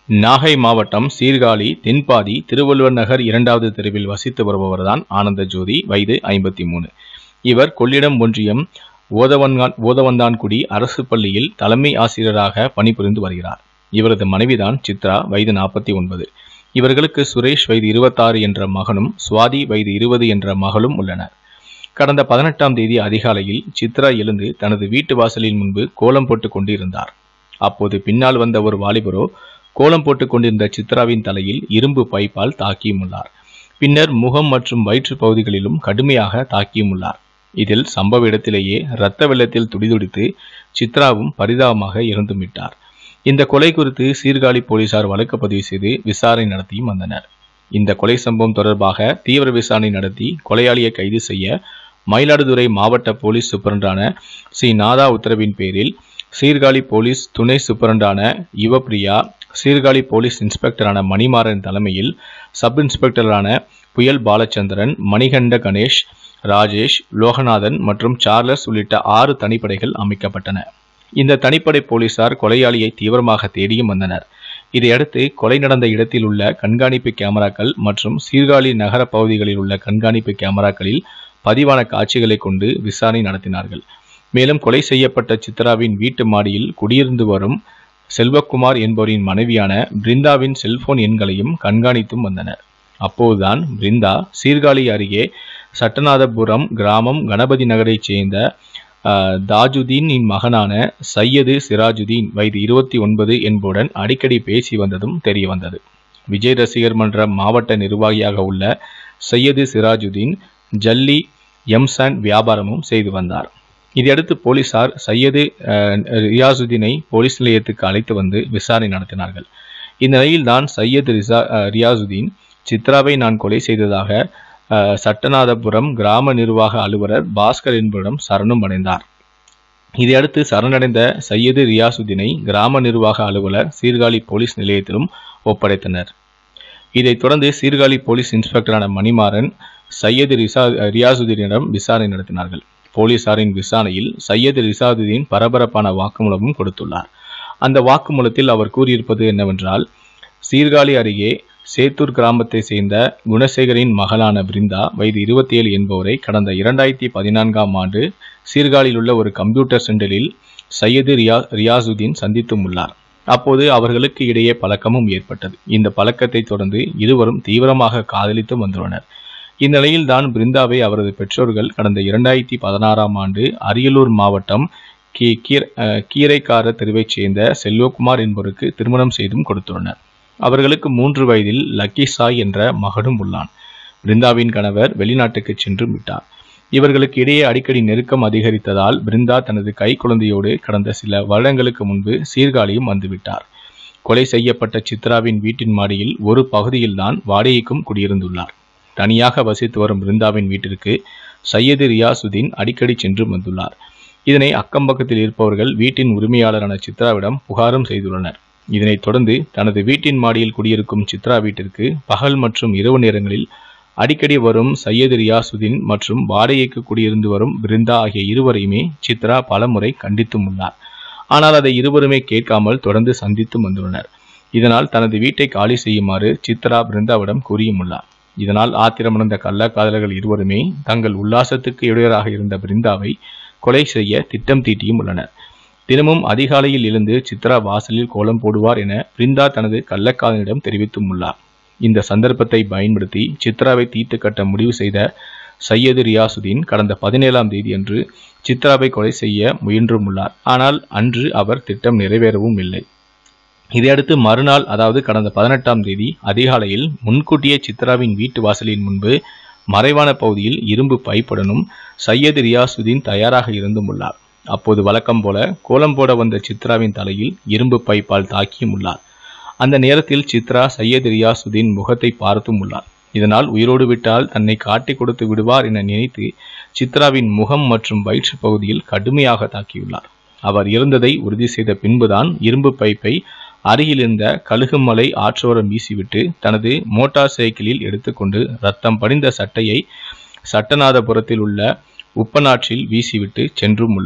நாகை மாவட்டம் சீர்காழி தென்பாதி திருவள்ளுவர் நகர் இரண்டாவது தெருவில் வசித்து வருபவர்தான் ஆனந்த ஜோதி வயது ஐம்பத்தி மூணு இவர் கொள்ளிடம் ஒன்றியம் ஓதவன்கான் ஓதவந்தான்குடி அரசு பள்ளியில் தலைமை ஆசிரியராக பணிபுரிந்து வருகிறார் இவரது மனைவிதான் சித்ரா வயது நாற்பத்தி ஒன்பது இவர்களுக்கு சுரேஷ் வயது இருபத்தாறு என்ற மகனும் சுவாதி வயது இருபது என்ற மகளும் உள்ளனர் கடந்த பதினெட்டாம் தேதி அதிகாலையில் சித்ரா எழுந்து தனது வீட்டு வாசலின் முன்பு கோலம் போட்டுக் கொண்டிருந்தார் அப்போது பின்னால் வந்த ஒரு வாலிபரோ கோலம் போட்டுக் கொண்டிருந்த சித்ராவின் தலையில் இரும்பு பைப்பால் தாக்கியும் உள்ளார் பின்னர் முகம் மற்றும் வயிற்று பகுதிகளிலும் கடுமையாக தாக்கியும் உள்ளார் இதில் சம்பவ இடத்திலேயே இரத்த வெள்ளத்தில் துடிதுடித்து சித்ராவும் பரிதாபமாக இறந்தும் விட்டார் இந்த கொலை குறித்து சீர்காழி போலீசார் வழக்கு பதிவு செய்து விசாரணை நடத்தியும் வந்தனர் இந்த கொலை சம்பவம் தொடர்பாக தீவிர விசாரணை நடத்தி கொலையாளியை கைது செய்ய மயிலாடுதுறை மாவட்ட போலீஸ் சூப்பரண்டான சி நாதா உத்தரவின் பேரில் சீர்காழி போலீஸ் துணை சூப்பரண்டான யுவப்பிரியா சீர்காழி போலீஸ் இன்ஸ்பெக்டரான மணிமாறன் தலைமையில் சப் இன்ஸ்பெக்டரான புயல் பாலச்சந்திரன் மணிகண்ட கணேஷ் ராஜேஷ் லோகநாதன் மற்றும் சார்லஸ் உள்ளிட்ட ஆறு தனிப்படைகள் அமைக்கப்பட்டன இந்த தனிப்படை போலீசார் கொலையாளியை தீவிரமாக தேடியும் வந்தனர் இதையடுத்து கொலை நடந்த இடத்தில் உள்ள கண்காணிப்பு கேமராக்கள் மற்றும் சீர்காழி நகர பகுதிகளில் உள்ள கண்காணிப்பு கேமராக்களில் பதிவான காட்சிகளை கொண்டு விசாரணை நடத்தினார்கள் மேலும் கொலை செய்யப்பட்ட சித்ராவின் வீட்டு மாடியில் குடியிருந்து வரும் செல்வக்குமார் என்பவரின் மனைவியான பிருந்தாவின் செல்போன் எண்களையும் கண்காணித்தும் வந்தனர் அப்போதுதான் பிருந்தா சீர்காழி அருகே சட்டநாதபுரம் கிராமம் கணபதி நகரைச் சேர்ந்த ஆஹ், தாஜுதீனின் மகனான சையது சிராஜுதீன் வயது இருபத்தி ஒன்பது என்புடன் அடிக்கடி பேசி வந்ததும் தெரிய வந்தது விஜய் ரசிகர் மன்ற மாவட்ட நிர்வாகியாக உள்ள சையது சிராஜுதீன் ஜல்லி எம்சான் வியாபாரமும் செய்து வந்தார் இதையடுத்து போலீசார் சையது அஹ், ரியாசுதீனை போலீஸ் நிலையத்துக்கு அழைத்து வந்து விசாரணை நடத்தினார்கள் இந்நிலையில்தான் சையது ரிசா அஹ், ரியாசுதீன் சித்ராவை நான் கொலை செய்ததாக அஹ், சட்டநாதபுரம் கிராம நிர்வாக அலுவலர் பாஸ்கர் என்பவரிடம் சரணம் அடைந்தார் இதையடுத்து சரணடைந்த சையது ரியாசுதீனை கிராம நிர்வாக அலுவலர் சீர்காழி போலீஸ் நிலையத்திலும் ஒப்படைத்தனர் இதைத் தொடர்ந்து சீர்காழி போலீஸ் இன்ஸ்பெக்டரான மணிமாறன் சையது ரிசா ரியாசுதீனிடம் விசாரணை நடத்தினார்கள் போலீசாரின் விசாரணையில் சையது ரிசாதுதீன் பரபரப்பான வாக்குமூலமும் கொடுத்துள்ளார் அந்த வாக்குமூலத்தில் அவர் கூறியிருப்பது என்னவென்றால் சீர்காழி அருகே சேத்தூர் கிராமத்தை சேர்ந்த குணசேகரின் மகளான பிருந்தா வயது இருபத்தி ஏழு என்பவரை கடந்த இரண்டாயிரத்தி பதினான்காம் ஆண்டு சீர்காழியில் உள்ள ஒரு கம்ப்யூட்டர் சென்டரில் சையது ரியா ரியாசுதீன் சந்தித்தும் உள்ளார் அப்போது அவர்களுக்கு இடையே பழக்கமும் ஏற்பட்டது இந்த பழக்கத்தை தொடர்ந்து இருவரும் தீவிரமாக காதலித்து வந்துள்ளனர் இந்நிலையில் தான் பிருந்தாவை அவரது பெற்றோர்கள் கடந்த இரண்டாயிரத்தி பதினாறாம் ஆண்டு அரியலூர் மாவட்டம் கீ கீர அஹ் கீரைக்கார தெருவைச் சேர்ந்த செல்வகுமார் என்பவருக்கு திருமணம் செய்தும் கொடுத்துள்ளனர் அவர்களுக்கு மூன்று வயதில் லக்கி சாய் என்ற மகனும் உள்ளான் பிருந்தாவின் கணவர் வெளிநாட்டுக்கு சென்று விட்டார் இவர்களுக்கு இடையே அடிக்கடி நெருக்கம் அதிகரித்ததால் பிருந்தா தனது கை குழந்தையோடு கடந்த சில வருடங்களுக்கு முன்பு சீர்காழியும் வந்துவிட்டார் கொலை செய்யப்பட்ட சித்ராவின் வீட்டின் மாடியில் ஒரு பகுதியில்தான் வாடகைக்கும் குடியிருந்துள்ளார் தனியாக வசித்து வரும் பிருந்தாவின் வீட்டிற்கு சையது ரியாசுதீன் அடிக்கடி சென்று வந்துள்ளார் இதனை அக்கம்பக்கத்தில் இருப்பவர்கள் வீட்டின் உரிமையாளரான சித்ராவிடம் புகாரும் செய்துள்ளனர் இதனைத் தொடர்ந்து தனது வீட்டின் மாடியில் குடியிருக்கும் சித்ரா வீட்டிற்கு பகல் மற்றும் இரவு நேரங்களில் அடிக்கடி வரும் சையது ரியாசுதீன் மற்றும் வாடகைக்கு குடியிருந்து வரும் பிருந்தா ஆகிய இருவரையுமே சித்ரா பலமுறை கண்டித்தும் உள்ளார் ஆனால் அதை இருவருமே கேட்காமல் தொடர்ந்து சந்தித்தும் வந்துள்ளனர் இதனால் தனது வீட்டை காலி செய்யுமாறு சித்ரா பிருந்தாவிடம் கூறியும் உள்ளார் இதனால் ஆத்திரமடைந்த கள்ளக்காதலர்கள் இருவருமே தங்கள் உல்லாசத்துக்கு இடையூறாக இருந்த பிருந்தாவை கொலை செய்ய திட்டம் தீட்டியும் உள்ளனர் தினமும் அதிகாலையில் எழுந்து சித்ரா வாசலில் கோலம் போடுவார் என பிருந்தா தனது கள்ளக்காதலிடம் தெரிவித்தும் உள்ளார் இந்த சந்தர்ப்பத்தை பயன்படுத்தி சித்ராவை தீர்த்து கட்ட முடிவு செய்த சையது ரியாசுதீன் கடந்த பதினேழாம் தேதி அன்று சித்ராவை கொலை செய்ய முயன்றும் உள்ளார் ஆனால் அன்று அவர் திட்டம் நிறைவேறவும் இல்லை இதையடுத்து மறுநாள் அதாவது கடந்த பதினெட்டாம் தேதி அதிகாலையில் முன்கூட்டியே சித்ராவின் வீட்டு வாசலின் முன்பு மறைவான பகுதியில் இரும்பு பைப்புடனும் சையது ரியாசுதீன் தயாராக இருந்தும் உள்ளார் அப்போது வழக்கம் போல கோலம் போட வந்த சித்ராவின் தலையில் இரும்பு பைப்பால் தாக்கியும் உள்ளார் அந்த நேரத்தில் சித்ரா சையது ரியாசுதீன் முகத்தை பார்த்தும் உள்ளார் இதனால் உயிரோடு விட்டால் தன்னை காட்டி கொடுத்து விடுவார் என நினைத்து சித்ராவின் முகம் மற்றும் வயிற்று பகுதியில் கடுமையாக தாக்கியுள்ளார் அவர் இறந்ததை உறுதி செய்த பின்புதான் இரும்பு பைப்பை அருகில் இருந்த கழுகுமலை ஆற்றோரம் வீசிவிட்டு தனது மோட்டார் சைக்கிளில் எடுத்துக்கொண்டு ரத்தம் படிந்த சட்டையை சட்டநாதபுரத்தில் உள்ள உப்பனாற்றில் வீசிவிட்டு சென்றும் உள்ளார்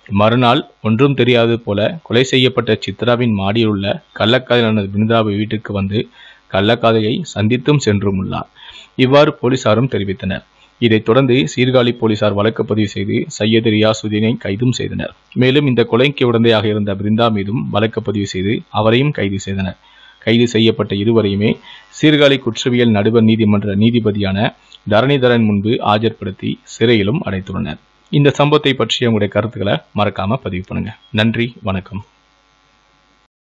மறுநாள் ஒன்றும் தெரியாது போல கொலை செய்யப்பட்ட சித்ராவின் மாடியில் உள்ள கள்ளக்காதலான பிருந்தாவை வீட்டுக்கு வந்து கள்ளக்காதையை சந்தித்தும் சென்றும் உள்ளார் இவ்வாறு போலீசாரும் தெரிவித்தனர் இதைத் தொடர்ந்து சீர்காழி போலீசார் வழக்கு பதிவு செய்து சையது ரியாசுதீனை கைதும் செய்தனர் மேலும் இந்த கொலைக்கு உடந்தையாக இருந்த பிருந்தா மீதும் வழக்கு பதிவு செய்து அவரையும் கைது செய்தனர் கைது செய்யப்பட்ட இருவரையுமே சீர்காழி குற்றவியல் நடுவர் நீதிமன்ற நீதிபதியான தரணிதரன் முன்பு ஆஜர்படுத்தி சிறையிலும் அடைத்துள்ளனர் இந்த சம்பவத்தை பற்றிய உங்களுடைய கருத்துக்களை மறக்காம பதிவு பண்ணுங்க நன்றி வணக்கம்